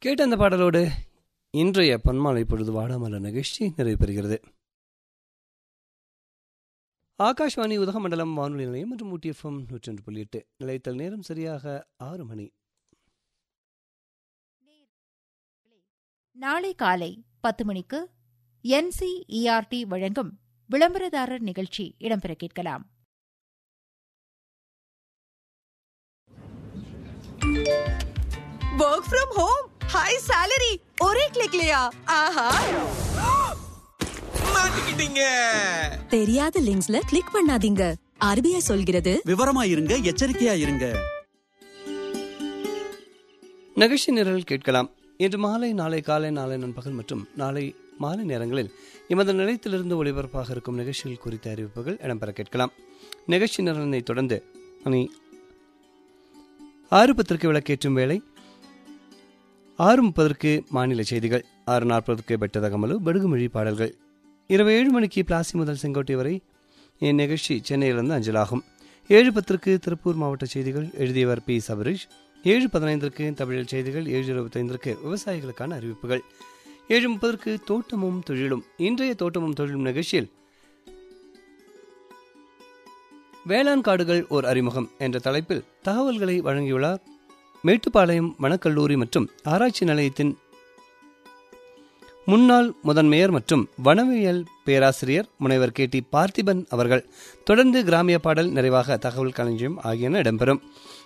கேட்ட அந்த பாடலோடு இன்றைய பொன்மாலை பொழுது வாடாமல நிகழ்ச்சி நிறைவு பெறுகிறது ஆகாஷ்வாணி உதகமண்டலம் வானொலி நிலையம் மற்றும் ஊட்டி எஃப்எம் நூற்றொன்று புள்ளி எட்டு நிலையத்தல் நேரம் சரியாக ஆறு மணி நாளை காலை பத்து மணிக்கு என்சிஇஆர்டி வழங்கும் விளம்பரதாரர் நிகழ்ச்சி இடம்பெற கேட்கலாம் work from home high salary ஒரே கிளிக்லயா ஆஹா மாட்டிக்கிட்டீங்க தெரியாத லிங்க்ஸ்ல கிளிக் பண்ணாதீங்க ஆர்பிஐ சொல்கிறது விவரமா இருங்க எச்சரிக்கையா இருங்க நிகழ்ச்சி நிரல் கேட்கலாம் இன்று மாலை நாளை காலை நாளை நண்பகல் மற்றும் நாளை மாலை நேரங்களில் எமது நிலையத்திலிருந்து ஒளிபரப்பாக இருக்கும் நிகழ்ச்சிகள் குறித்த அறிவிப்புகள் இடம்பெற கேட்கலாம் நிகழ்ச்சி நிரலினை தொடர்ந்து மணி ஆறு பத்திற்கு விளக்கேற்றும் வேளை ஆறு முப்பதற்கு மாநில செய்திகள் ஆறு நாற்பதற்கு பெட்டதகமலு படுகுமொழி பாடல்கள் இரவு ஏழு மணிக்கு பிளாசி முதல் செங்கோட்டை வரை என் நிகழ்ச்சி சென்னையிலிருந்து அஞ்சலாகும் ஏழு பத்திற்கு திருப்பூர் மாவட்ட செய்திகள் எழுதியவர் பி சபரீஷ் ஏழு பதினைந்திற்கு தமிழில் செய்திகள் ஏழு இருபத்தைந்திற்கு விவசாயிகளுக்கான அறிவிப்புகள் ஏழு முப்பதற்கு தோட்டமும் தொழிலும் இன்றைய தோட்டமும் தொழிலும் நிகழ்ச்சியில் வேளாண் காடுகள் ஓர் அறிமுகம் என்ற தலைப்பில் தகவல்களை வழங்கியுள்ளார் மேட்டுப்பாளையம் வனக்கல்லூரி மற்றும் ஆராய்ச்சி நிலையத்தின் முன்னாள் முதன் மேயர் மற்றும் வனவியல் பேராசிரியர் முனைவர் கே டி பார்த்திபன் அவர்கள் தொடர்ந்து கிராமிய பாடல் நிறைவாக தகவல் களஞ்சியம் ஆகியன இடம்பெறும்